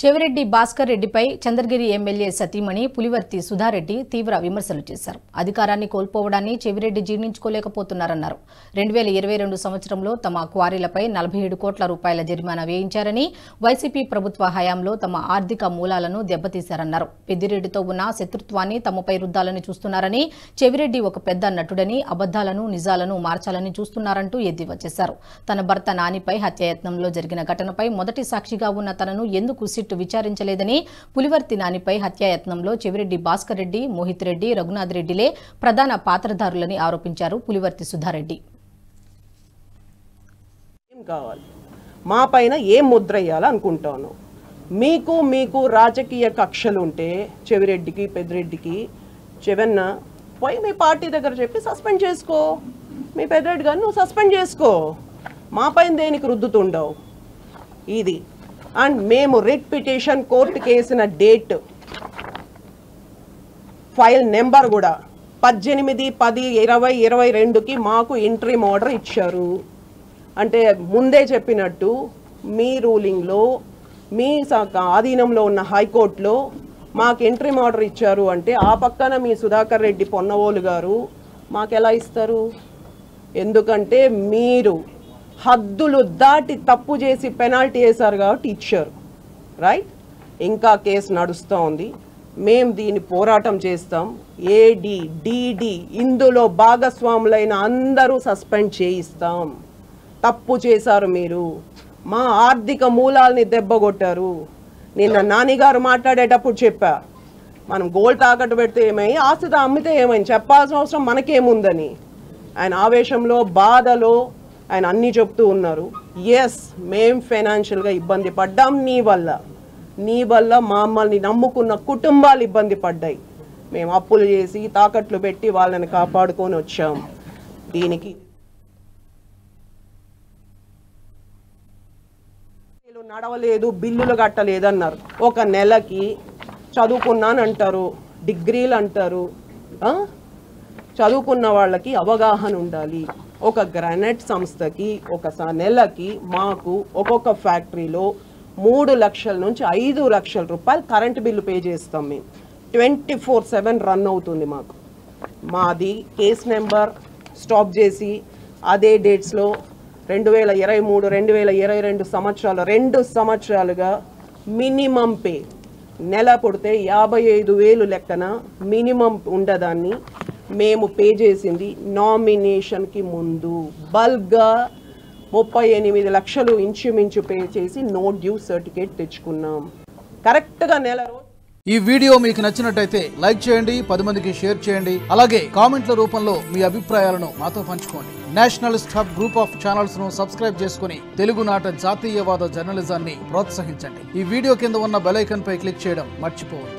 చెవిరెడ్డి భాస్కర్ రెడ్డిపై చంద్రగిరి ఎమ్మెల్యే సతీమణి పులివర్తి సుధారెడ్డి తీవ్ర విమర్శలు చేశారు అధికారాన్ని కోల్పోవడాన్ని చెవిరెడ్డి జీర్ణించుకోలేకపోతున్నారన్నారు రెండు వేల ఇరవై రెండు సంవత్సరంలో తమ క్వారీలపై నలభై ఏడు కోట్ల రూపాయల జరిమానా వేయించారని వైసీపీ ప్రభుత్వ హయాంలో తమ ఆర్థిక మూలాలను దెబ్బతీశారన్నారు పెద్దిరెడ్డితో ఉన్న శత్రుత్వాన్ని తమపై రుద్దాలని చూస్తున్నారని చెవిరెడ్డి ఒక పెద్ద నటుడని అబద్దాలను నిజాలను మార్చాలని చూస్తున్నారంటూ ఎద్దేవా చేశారు తన భర్త నానిపై హత్యాయత్నంలో జరిగిన ఘటనపై మొదటి సాక్షిగా ఉన్న తనను ఎందుకు సిట్ విచారించలేదని పులివర్తి నానిపై హత్యాయత్నంలో చెవిరెడ్డి భాస్కర్ రెడ్డి మోహిత్ రెడ్డి రఘునాథ్ రెడ్డిలే ప్రధాన పాత్రధారులని ఆరోపించారు పులివర్తి సుధారెడ్డి ఏం కావాలి మా పైన ఏం ముద్ర వేయాలి అనుకుంటాను మీకు మీకు రాజకీయ కక్షలు ఉంటే చెవిరెడ్డికి పెద్దిరెడ్డికి చెవెన్న పోయి మీ పార్టీ దగ్గర చెప్పి సస్పెండ్ చేసుకో మీ పెద్దిరెడ్డి గారిని నువ్వు సస్పెండ్ చేసుకో మా పైన దేనికి రుద్దుతుండవు ఇది అండ్ మేము రిట్ పిటిషన్ కోర్టుకి వేసిన డేట్ ఫైల్ నెంబర్ కూడా పద్దెనిమిది పది ఇరవై ఇరవై రెండుకి మాకు ఇంట్రీమ్ ఆర్డర్ ఇచ్చారు అంటే ముందే చెప్పినట్టు మీ రూలింగ్లో మీ స- ఆధీనంలో ఉన్న హైకోర్టులో మాకు ఇంట్రీమ్ ఆర్డర్ ఇచ్చారు అంటే ఆ పక్కన మీ సుధాకర్ రెడ్డి పొన్నవోలు గారు మాకు ఎలా ఇస్తారు ఎందుకంటే మీరు హద్దులు దాటి తప్పు చేసి పెనాల్టీ వేశారు కాబట్టి ఇచ్చారు రైట్ ఇంకా కేసు నడుస్తూ ఉంది మేం దీన్ని పోరాటం చేస్తాం ఏడి డిడి ఇందులో భాగస్వాములైన అందరూ సస్పెండ్ చేయిస్తాం తప్పు చేశారు మీరు మా ఆర్థిక మూలాల్ని దెబ్బగొట్టారు నిన్న నానిగారు మాట్లాడేటప్పుడు చెప్పా మనం గోల్డ్ తాకట్టు పెడితే ఏమై ఆస్తి అమ్మితే ఏమైంది చెప్పాల్సిన అవసరం మనకేముందని ఆయన ఆవేశంలో బాధలో ఆయన అన్నీ చెప్తూ ఉన్నారు ఎస్ మేం ఫైనాన్షియల్గా ఇబ్బంది పడ్డాం నీ వల్ల నీ వల్ల మమ్మల్ని నమ్ముకున్న కుటుంబాలు ఇబ్బంది పడ్డాయి మేము అప్పులు చేసి తాకట్లు పెట్టి వాళ్ళని కాపాడుకొని వచ్చాం దీనికి వీళ్ళు నడవలేదు బిల్లులు కట్టలేదు అన్నారు ఒక నెలకి చదువుకున్నాను అంటారు డిగ్రీలు అంటారు ఆ? చదువుకున్న వాళ్ళకి అవగాహన ఉండాలి ఒక గ్రానైట్ సంస్థకి ఒక స- నెలకి మాకు ఒక్కొక్క ఫ్యాక్టరీలో మూడు లక్షల నుంచి ఐదు లక్షల రూపాయలు కరెంట్ బిల్లు పే చేస్తాం మేము ట్వంటీ ఫోర్ సెవెన్ రన్ అవుతుంది మాకు మాది కేస్ నెంబర్ స్టాప్ చేసి అదే డేట్స్లో రెండు వేల ఇరవై మూడు రెండు వేల ఇరవై రెండు సంవత్సరాలు రెండు సంవత్సరాలుగా మినిమం పే నెల పుడితే యాభై ఐదు వేలు లెక్కన మినిమం ఉండదాన్ని మేము పే చేసింది నామినేషన్కి ముందు బల్క్గా ముప్పై ఎనిమిది లక్షలు ఇంచుమించు పే చేసి నో డ్యూ సర్టిఫికేట్ తెచ్చుకున్నాం కరెక్ట్గా నెల రోజు ఈ వీడియో మీకు నచ్చినట్టయితే లైక్ చేయండి పది మందికి షేర్ చేయండి అలాగే కామెంట్ల రూపంలో మీ అభిప్రాయాలను మాతో పంచుకోండి nationalist hub group of channels ను సబ్స్క్రైబ్ చేసుకుని తెలుగునాట జాతీయవాద జర్నలిజాన్ని ప్రోత్సహించండి ఈ వీడియో కింద ఉన్న బెల్ ఐకాన్ పై క్లిక్ చేయడం మర్చిపోవద్దు